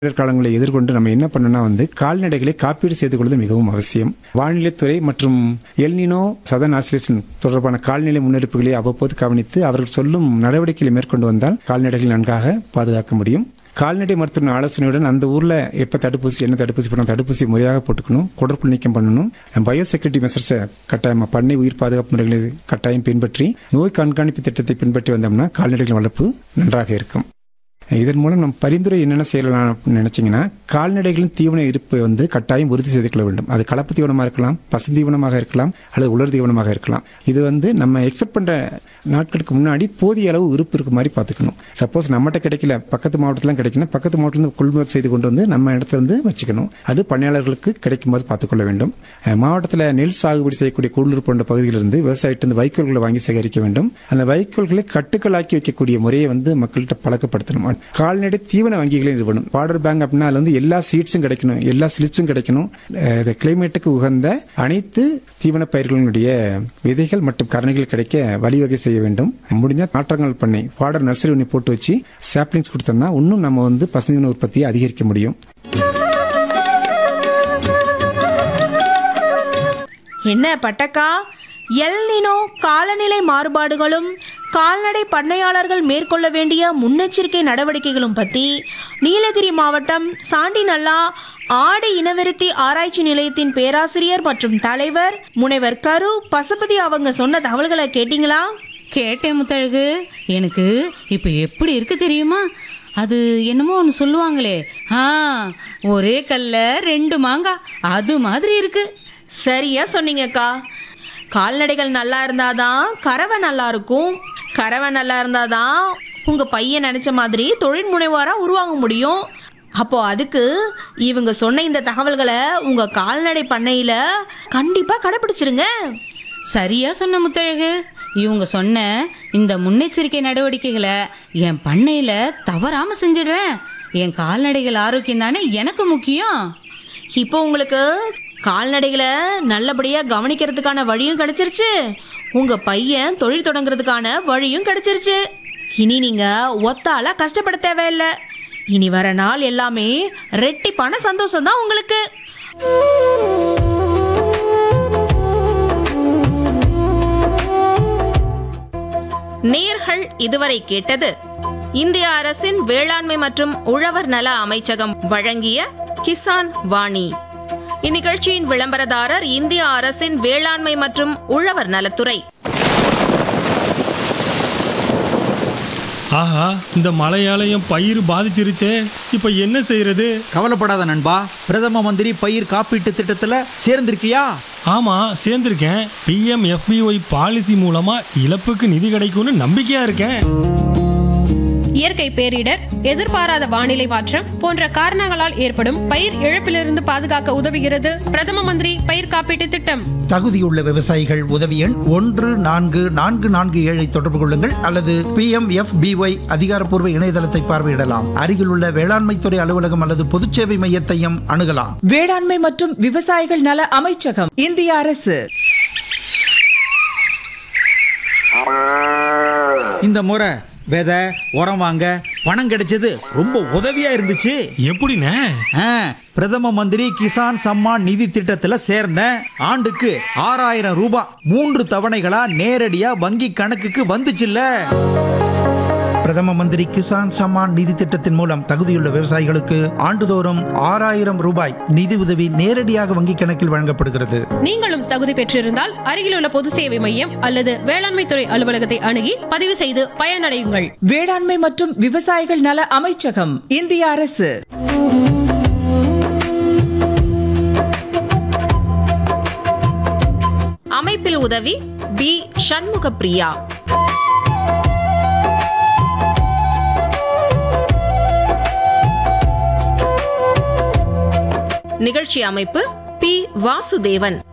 காலங்களை எதிர்கொண்டு நம்ம என்ன பண்ணணும்னா வந்து கால்நடைகளை காப்பீடு செய்து கொள்வது மிகவும் அவசியம் வானிலைத்துறை மற்றும் எல்னினோ சதன் ஆசிலேஷன் தொடர்பான கால்நிலை முன்னெடுப்புகளை அவ்வப்போது கவனித்து அவர்கள் சொல்லும் நடவடிக்கைகளை மேற்கொண்டு வந்தால் கால்நடைகளை நன்றாக பாதுகாக்க முடியும் கால்நடை மருத்துவ ஆலோசனையுடன் அந்த ஊர்ல எப்ப தடுப்பூசி என்ன தடுப்பூசி போடணும் தடுப்பூசி முறையாக போட்டுக்கணும் குடற்புழு நீக்கம் பண்ணணும் பயோசெக்யூரிட்டி மெசர்ஸை கட்டாயம் பண்ணை உயிர் பாதுகாப்பு முறைகளை கட்டாயம் பின்பற்றி நோய் கண்காணிப்பு திட்டத்தை பின்பற்றி வந்தோம்னா கால்நடைகள் வளர்ப்பு நன்றாக இருக்கும் இதன் மூலம் நம்ம பரிந்துரை என்னென்ன செய்யலாம் அப்படின்னு நினைச்சீங்கன்னா கால்நடைகளின் தீவன இருப்பை வந்து கட்டாயம் உறுதி செய்து கொள்ள வேண்டும் அது கலப்பு தீவனமாக இருக்கலாம் பசு தீவனமாக இருக்கலாம் அல்லது உலர் தீவனமாக இருக்கலாம் இது வந்து நம்ம எக்ஸ்பெக்ட் பண்ற நாட்களுக்கு முன்னாடி போதிய அளவு இருப்பு இருக்க மாதிரி பார்த்துக்கணும் சப்போஸ் நம்மகிட்ட கிடைக்கல பக்கத்து மாவட்டத்தில் கிடைக்கணும் பக்கத்து மாவட்டத்தில் கொள்முதல் செய்து கொண்டு வந்து நம்ம இடத்துல வந்து வச்சுக்கணும் அது பண்ணையாளர்களுக்கு கிடைக்கும் போது பார்த்துக்கொள்ள வேண்டும் அஹ் மாவட்டத்தில் நெல் சாகுபடி செய்யக்கூடிய கூடலூர் போன்ற பகுதியிலிருந்து விவசாயிட்டு வைக்கோல்களை வாங்கி சேகரிக்க வேண்டும் அந்த வைக்கோல்களை கட்டுக்களாக்கி வைக்கக்கூடிய முறையை வந்து மக்கள்கிட்ட பழக்கப்படுத்தணும் கால்நடை தீவன வங்கிகளை நிறுவனம் பார்டர் பேங்க் அப்படின்னா அதுல வந்து எல்லா சீட்ஸும் கிடைக்கணும் எல்லா ஸ்லிப்ஸும் கிடைக்கணும் அஹ் கிளைமேட்டுக்கு உகந்த அனைத்து தீவன பயிர்களுடைய விதைகள் மற்றும் கரணைகள் கிடைக்க வழிவகை செய்ய வேண்டும் முடிஞ்ச நாற்றங்கள் பண்ணை பார்டர் நர்சரி ஒன்று போட்டு வச்சு சாப்ளிங்ஸ் கொடுத்தோம்னா இன்னும் நம்ம வந்து பசுந்தீவன உற்பத்தியை அதிகரிக்க முடியும் என்ன பட்டக்கா எல்னினோ காலநிலை மாறுபாடுகளும் கால்நடை பண்ணையாளர்கள் மேற்கொள்ள வேண்டிய முன்னெச்சரிக்கை நடவடிக்கைகளும் பற்றி நீலகிரி மாவட்டம் சாண்டிநல்லா ஆடு இனவிருத்தி ஆராய்ச்சி நிலையத்தின் பேராசிரியர் மற்றும் தலைவர் முனைவர் கரு பசுபதி அவங்க சொன்ன தகவல்களை கேட்டிங்களா கேட்டேன் முத்தழகு எனக்கு இப்போ எப்படி இருக்கு தெரியுமா அது என்னமோ ஒன்று சொல்லுவாங்களே ஆ ஒரே கல்ல ரெண்டு மாங்காய் அது மாதிரி இருக்கு சரியா சொன்னீங்கக்கா கால்நடைகள் நல்லா இருந்தாதான் கறவை நல்லா இருக்கும் கறவை நல்லா இருந்தாதான் உங்க பையன் நினைச்ச மாதிரி தொழில் முனைவோரா உருவாக முடியும் அப்போ அதுக்கு இவங்க சொன்ன இந்த தகவல்களை உங்க கால்நடை பண்ணையில கண்டிப்பா கடைபிடிச்சிருங்க சரியா சொன்ன முத்தழகு இவங்க சொன்ன இந்த முன்னெச்சரிக்கை நடவடிக்கைகளை என் பண்ணையில தவறாம செஞ்சிடுறேன் என் கால்நடைகள் ஆரோக்கியம் தானே எனக்கு முக்கியம் இப்போ உங்களுக்கு கால்நடைகளை நல்லபடியா கவனிக்கிறதுக்கான வழியும் கிடைச்சிருச்சு உங்க பையன் தொழில் தொடங்குறதுக்கான வழியும் கிடைச்சிருச்சு இனி நீங்க ஒத்தால கஷ்டப்பட தேவையில்ல இனி வர நாள் எல்லாமே ரெட்டிப்பான சந்தோஷம் தான் உங்களுக்கு நேர்கள் இதுவரை கேட்டது இந்திய அரசின் வேளாண்மை மற்றும் உழவர் நல அமைச்சகம் வழங்கிய கிசான் வாணி இந்நிகழ்ச்சியின் விளம்பரதாரர் இந்திய அரசின் வேளாண்மை மற்றும் உழவர் நலத்துறை ஆஹா இந்த மழையால என் பயிர் பாதிச்சிருச்சே இப்போ என்ன செய்யறது கவலைப்படாத நண்பா பிரதம மந்திரி பயிர் காப்பீட்டு திட்டத்துல சேர்ந்திருக்கியா ஆமா சேர்ந்திருக்கேன் பிஎம் எஃபிஒய் பாலிசி மூலமா இழப்புக்கு நிதி கிடைக்கும்னு நம்பிக்கையா இருக்கேன் இயற்கை பேரிடர் எதிர்பாராத வானிலை மாற்றம் போன்ற காரணங்களால் ஏற்படும் பயிர் இழப்பிலிருந்து பாதுகாக்க உதவுகிறது பிரதம மந்திரி பயிர் காப்பீட்டு திட்டம் தகுதியுள்ள விவசாயிகள் உதவி எண் ஒன்று நான்கு நான்கு நான்கு ஏழை தொடர்பு கொள்ளுங்கள் அல்லது பி எம் எஃப் பிஒய் அதிகாரப்பூர்வ இணையதளத்தை பார்வையிடலாம் அருகிலுள்ள வேளாண்மைத்துறை அலுவலகம் அல்லது பொதுச்சேவை மையத்தையும் அணுகலாம் வேளாண்மை மற்றும் விவசாயிகள் நல அமைச்சகம் இந்திய அரசு இந்த முறை விதை உரம் வாங்க பணம் கிடைச்சது ரொம்ப உதவியா இருந்துச்சு எப்படிண்ணே ஆ, பிரதம மந்திரி கிசான் சம்மான் நிதி திட்டத்துல சேர்ந்தேன் ஆண்டுக்கு ஆறாயிரம் ரூபாய் மூன்று தவணைகளா நேரடியா வங்கி கணக்குக்கு வந்துச்சுல்ல பிரதம மந்திரி கிசான் சம்மான் நிதி திட்டத்தின் மூலம் தகுதியுள்ள விவசாயிகளுக்கு ஆண்டுதோறும் ஆறாயிரம் ரூபாய் நிதி உதவி நேரடியாக வங்கிக் கணக்கில் வழங்கப்படுகிறது நீங்களும் தகுதி பெற்றிருந்தால் அருகிலுள்ள பொது சேவை மையம் அல்லது வேளாண்மை துறை அலுவலகத்தை அணுகி பதிவு செய்து பயனடையுங்கள் வேளாண்மை மற்றும் விவசாயிகள் நல அமைச்சகம் இந்திய அரசு அமைப்பில் உதவி பி சண்முக பிரியா நிகழ்ச்சி அமைப்பு பி வாசுதேவன்